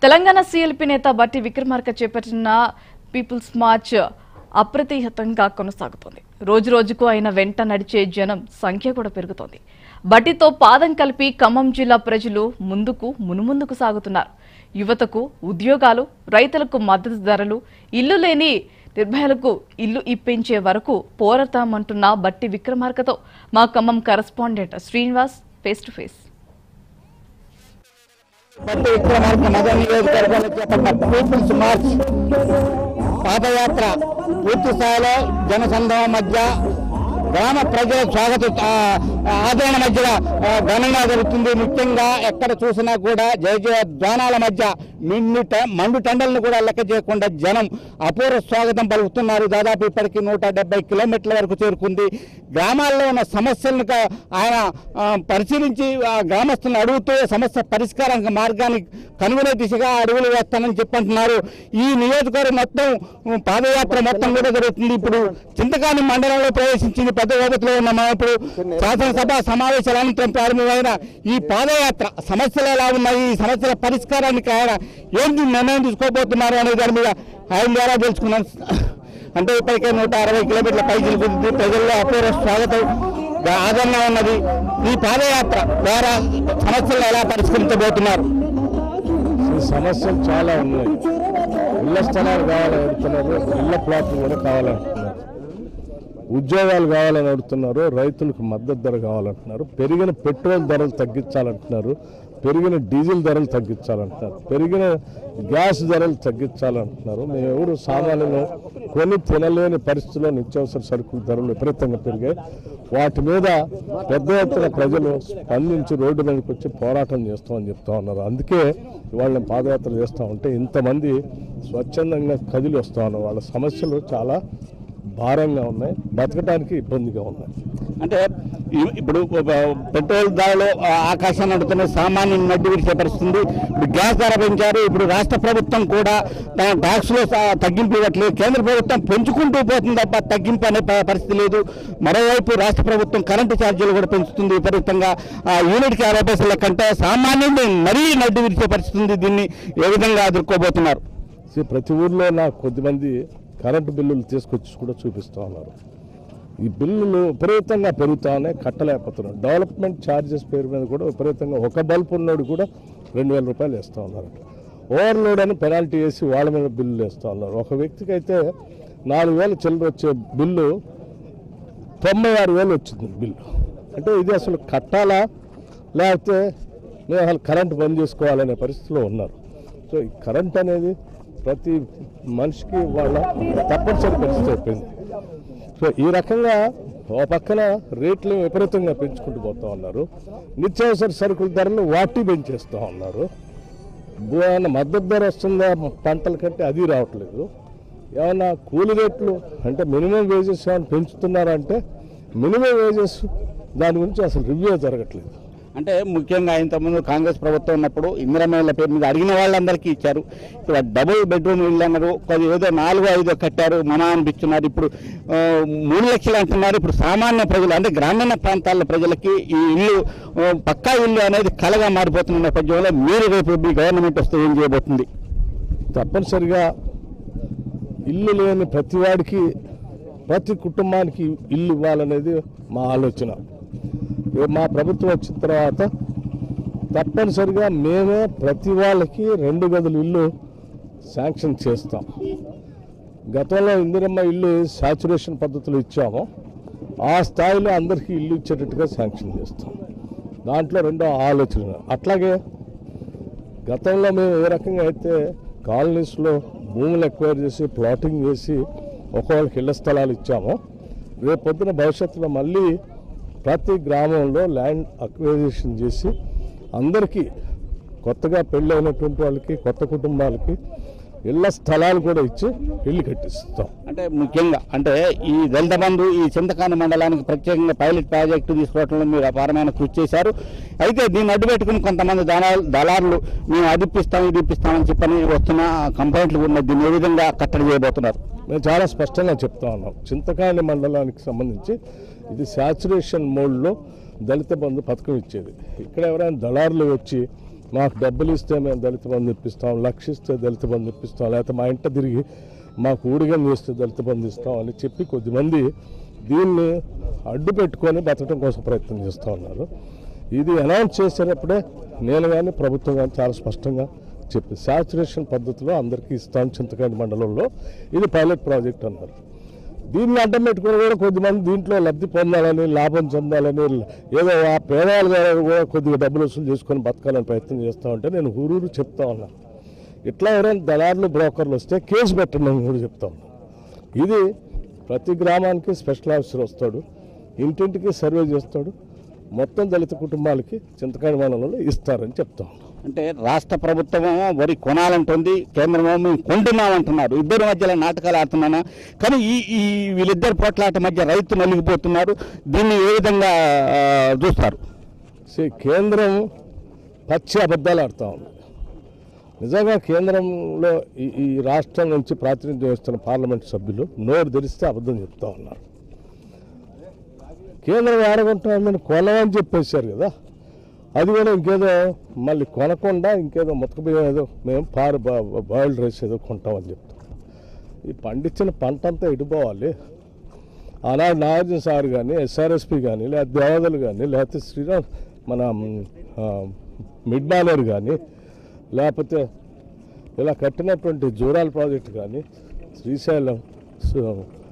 Telangana CLP నేత బట్టి విక్రమార్క చేపట్టిన పీపుల్స్ మార్చ్ అప్రతిహతంగా కొనసాగుతోంది రోజు రోజుకు ఆయన వెంట నడిచే జనం సంఖ్య కూడా పెరుగుతోంది బట్టితో పాదం కలిపి ఖమ్మం జిల్లా ప్రజలు ముందుకు మునుముందుకు సాగుతున్నారు యువతకు ఉద్యోగాలు రైతులకు మద్దతు ధరలు ఇల్లు లేని నిర్భయాలకు ఇల్లు ఇప్పించే వరకు పోరాడతామంటున్న బట్టి విక్రమార్కతో మా Khammam correspondent Srinivas face to face Bhatti Vikramarka నగర నియోజకవర్గంలో చేపట్టిన పీపుల్స్ మార్చ్ పాదయాత్ర పూర్తి స్థాయిలో జనసందోహం మధ్య గ్రామ ప్రజల స్వాగత ఆ, ఆదరణ మధ్య ఆ, ఘనంగా జరుగుతుంది ముఖ్యంగా ఎక్కడ చూసినా కూడా జయ జయ ధ్వానాల మధ్య మిన్ను ట- మండు టెండల్ని కూడా లెక్క చేయకుండా జనం అపూర్వ స్వాగతం పలుకుతున్నారు దాదాపు ఇప్పటికి నూట డెబ్బై కిలోమీటర్ల వరకు చేరుకుంది గ్రామాల్లో ఉన్న సమస్యలను క- ఆయన ఆ, పరిశీలించి ఆ గ్రామస్తులను అడుగుతూ సమస్య పరిష్కారానికి మార్గాన్ని కనుగొనే దిశగా అడుగులు వేస్తానని చెప్పంటున్నారు ఈ నియోజకవర్గం మొత్తం ఉమ్, పాదయాత్ర మొత్తం కూడా జరుగుతుంది ఇప్పుడు చింతకాని మండలంలో ప్రవేశించింది పెద్ద గోపతిలో ఉన్న మనం ఇప్పుడు శాసనసభ సమావేశాల అనంతరం ప్రారంభమైన ఈ పాదయాత్ర సమస్యలు ఎలా ఉన్నాయి ఈ సమస్యల పరిష్కారానికి ఆయన ఏంటి నిర్ణయం తీసుకోబోతున్నారు అనే దాని మీద ఆయన ద్వారా తెలుసుకున్నాను అంటే ఇప్పటికే నూట అరవై కిలోమీటర్ల పై జరుగుతుంది ప్రజల్లో అపూర్వ స్వాగతం గా- ఆదరణ ఉన్నది ఈ పాదయాత్ర ద్వారా సమస్యలు ఎలా పరిష్కరించబోతున్నారు ఈ సమస్యలు చాలా ఉన్నాయి ఇళ్ల స్థలాలు కావాలని అడుగుతున్నారు ఇళ్ల ప్లాట్లు కూడా కావాలంటున్నారు ఉద్యోగాలు కావాలని అడుగుతున్నారు రైతులకు మద్దతు ధర కావాలంటున్నారు పెరిగిన పెట్రోల్ ధరలు తగ్గించాలంటున్నారు పెరిగిన డీజిల్ ధరలు తగ్గించాలంటున్నారు పెరిగిన గ్యాస్ ధరలు తగ్గించాలంటున్నారు మేము ఎవరు సామాన్యులు కొని తినలేని పరిస్థితుల్లో నిత్యావసర సరుకుల ధరలు విపరీతంగా పెరిగాయి వాటి మీద పెద్ద ఎత్తున ప్రజలు స్పందించి రోడ్డు మీదకి వచ్చి పోరాటం చేస్తామని చెప్తా ఉన్నారు అందుకే వాళ్ళని పాదయాత్ర చేస్తూ ఉంటే ఇంతమంది స్వచ్ఛందంగా కదిలి వస్తూ ఉన్నారు వాళ్ళ సమస్యలు చాలా భారంగా ఉన్నాయి బతకడానికి ఇబ్బందిగా ఉన్నాయి అంటే ఇ- ఇప్పుడు ఒక పెట్రోల్ ధరలు ఆ, ఆకాశాన్ని అడుగుతున్న సామాన్యం నడ్డి విడిచే పరిస్థితుంది ఇప్పుడు గ్యాస్ ధర పెంచారు ఇప్పుడు రాష్ట్ర ప్రభుత్వం కూడా తన ట్యాక్స్ లో స- తగ్గింపు ఇవ్వట్లేదు కేంద్ర ప్రభుత్వం పెంచుకుంటూ పోతుంది తప్ప తగ్గింపు అనే ప- పరిస్థితి లేదు మరోవైపు రాష్ట్ర ప్రభుత్వం కరెంటు ఛార్జీలు కూడా పెంచుతుంది విపరీతంగా ఆ, యూనిట్కి అరవై పైసల కంటే సామాన్యుడిని మరీ నడ్డి విడిచే పరిస్థితి ఉంది దీన్ని ఏ విధంగా ఎదుర్కోబోతున్నారు See, ప్రతి ఊర్లో నాకు కొద్దిమంది కరెంటు బిల్లులు తీసుకొచ్చి కూడా చూపిస్తూ ఉన్నారు ఈ బిల్లులు విపరీతంగా పెరుగుతా ఉన్నాయి కట్టలేకపోతున్నారు డెవలప్మెంట్ ఛార్జెస్ పేరు మీద కూడా విపరీతంగా ఒక బల్బ్ ఉన్నోడు కూడా రెండు వేల రూపాయలు వేస్తూ ఉన్నారు ఓవర్లోడ్ అని పెనాల్టీ వేసి వాళ్ళ మీద బిల్లులు వేస్తూ ఉన్నారు ఒక వ్యక్తికి అయితే నాలుగు వేలు చిల్లర వచ్చే బిల్లు తొంభై ఆరు వేలు వచ్చింది బిల్లు అంటే ఇది అసలు కట్టాలా లేకపోతే మేము అసలు కరెంట్ బంద్ చేసుకోవాలనే పరిస్థితిలో ఉన్నారు సో ఈ కరెంట్ అనేది ప్రతి మనిషికి వాళ్ళ తప్పనిసరి పరిస్థితి అయిపోయింది సో ఈ రకంగా ఓ పక్కన రేట్లు విపరీతంగా పెంచుకుంటూ పోతా ఉన్నారు నిత్యావసర సరుకుల ధరలు వాటి పెంచేస్తూ ఉన్నారు ఏమన్నా మద్దతు ధర వస్తుందా పంటల కంటే అది రావట్లేదు ఏమన్నా కూలి రేట్లు అంటే మినిమం వేజెస్ ఏమైనా పెంచుతున్నారా అంటే మినిమం వేజెస్ దాని గురించి అసలు రివ్యూ జరగట్లేదు అంటే ముఖ్యంగా ఇంతకుముందు కాంగ్రెస్ ప్రభుత్వం ఉన్నప్పుడు ఇందిరమేళ్ల పేరు మీద అడిగిన వాళ్ళందరికీ ఇచ్చారు ఇప్పుడు డబుల్ బెడ్రూమ్ ఇల్లు అన్నారు కొద్ది ఏదో నాలుగో ఐదో కట్టారు మనా అనిపిస్తున్నారు ఇప్పుడు ఆ, మూడు లక్షలు అంటున్నారు ఇప్పుడు సామాన్య ప్రజలు అంటే గ్రామీణ ప్రాంతాల ప్రజలకి ఈ ఇల్లు ఆ, పక్కా ఇల్లు అనేది కలగా మారిపోతున్న నేపథ్యంలో మీరు రేపు మీ గవర్నమెంట్ వస్తే ఏం చేయబోతుంది తప్పనిసరిగా ఇల్లు లేని ప్రతి వాడికి ప్రతి కుటుంబానికి ఇల్లు ఇవ్వాలనేది మా ఆలోచన ఏ మా ప్రభుత్వం వచ్చిన తర్వాత తప్పనిసరిగా మేమే ప్రతి వాళ్ళకి రెండు గదులు ఇల్లు శాంక్షన్ చేస్తాం గతంలో ఇందిరమ్మ ఇల్లు సాచురేషన్ పద్ధతిలో ఇచ్చాము ఆ స్థాయిలో అందరికీ ఇల్లు ఇచ్చేటట్టుగా శాంక్షన్ చేస్తాం దాంట్లో రెండో ఆలోచన అట్లాగే గతంలో మేము ఏ రకంగా అయితే కాలనీస్లో భూములు ఎక్వైర్ చేసి ప్లాటింగ్ చేసి ఒక్కొక్కరికి ఇళ్ల స్థలాలు ఇచ్చామో రేపు పొద్దున భవిష్యత్తులో మళ్ళీ ప్రతి గ్రామంలో ల్యాండ్ అక్వైజేషన్ చేసి అందరికీ కొత్తగా పెళ్ళైనటువంటి వాళ్ళకి కొత్త కుటుంబాలకి ఇళ్ల స్థలాలు కూడా ఇచ్చి ఇల్లు కట్టిస్తాం అంటే ముఖ్యంగా అంటే ఈ దళిత బంధు ఈ చింతకాని మండలానికి ప్రత్యేకంగా పైలట్ ప్రాజెక్టు తీసుకోవడంలో మీరు అపారమైన కృషి చేశారు అయితే దీన్ని అడ్డు పెట్టుకుని కొంతమంది దళాలు దళారులు మేము అది ఇప్పిస్తాం ఇది ఇప్పిస్తామని చెప్పని వస్తున్న కంప్లైంట్లు ఉన్నాయి దీన్ని ఏ విధంగా కట్టడి చేయబోతున్నారు మేము చాలా స్పష్టంగా చెప్తా ఉన్నాం చింతకాయల మండలానికి సంబంధించి ఇది శాచురేషన్ మోడ్లో దళిత బంధు పథకం ఇచ్చేది ఇక్కడ ఎవరైనా దళారులు వచ్చి మాకు డబ్బులు ఇస్తే మేము దళిత బంధు ఇప్పిస్తాం లక్ష ఇస్తే దళిత బంధు ఇప్పిస్తాం లేకపోతే మా ఇంట తిరిగి మాకు ఊడిగం చేస్తే దళిత బంధు ఇస్తాం అని చెప్పి కొద్దిమంది దీన్ని అడ్డు పెట్టుకొని బతకడం కోసం ప్రయత్నం చేస్తూ ఉన్నారు ఇది అనౌన్స్ చేసేటప్పుడే నేను కానీ ప్రభుత్వం కానీ చాలా స్పష్టంగా చెప్పి శాచురేషన్ పద్ధతిలో అందరికీ ఇస్తాం చింతకాయల మండలంలో ఇది పైలట్ ప్రాజెక్ట్ అన్నారు దీన్ని అడ్డం పెట్టుకుని కూడా కొద్దిమంది దీంట్లో లబ్ధి పొందాలని లాభం చెందాలని ఏదో ఆ పేదవాళ్ళ గారు కూడా కొద్దిగా డబ్బులు వసూలు చేసుకొని బతకాలని ప్రయత్నం చేస్తూ ఉంటే నేను ఊరూరు చెప్తా ఉన్నాను ఇట్లా ఎవరైనా దళారులు బ్రోకర్లు వస్తే కేసు పెట్టండి అని కూడా చెప్తా ఉన్నాను ఇది ప్రతి గ్రామానికి స్పెషల్ ఆఫీసర్ వస్తాడు ఇంటింటికి సర్వే చేస్తాడు మొత్తం దళిత కుటుంబాలకి చింతకాయ మండలంలో ఇస్తారని చెప్తా ఉన్నాను అంటే రాష్ట్ర ప్రభుత్వమేమో వరి కొనాలంటుంది కేంద్రమేమో మేము కొంటున్నామంటున్నారు ఇద్దరి మధ్యలో నాటకాలు ఆడుతున్నానా కానీ ఈ ఈ వీళ్ళిద్దరి పోట్లాట మధ్య రైతు నలిగిపోతున్నారు దీన్ని ఏ విధంగా ఆ, చూస్తారు సే కేంద్రం పచ్చి అబద్ధాలు ఆడుతూ ఉంది నిజంగా కేంద్రంలో ఈ ఈ రాష్ట్రం నుంచి ప్రాతినిధ్యం వస్తున్న పార్లమెంట్ సభ్యులు నోరు తెరిస్తే అబద్ధం చెప్తా ఉన్నారు కేంద్రం ఆడగొంటామని కొనమని చెప్పేశారు కదా అది కూడా ఇంకేదో మళ్ళీ కొనకుండా ఇంకేదో మొత్తం బియ్యం ఏదో మేము పారు బాయిల్డ్ రైస్ ఏదో కొంటామని చెప్తాం ఈ పండించిన పంట అంతా ఎడిపోవాలి ఆనాడు నాగార్జున సార్ కానీ ఎస్ఆర్ఎస్పి కానీ లేదా దేవదలు కానీ లేకపోతే శ్రీరామ్ మన ఆ, మిడ్ బాలర్ కానీ లేకపోతే ఇలా కట్టినటువంటి జూరాల్ ప్రాజెక్ట్ కానీ శ్రీశైలం సు-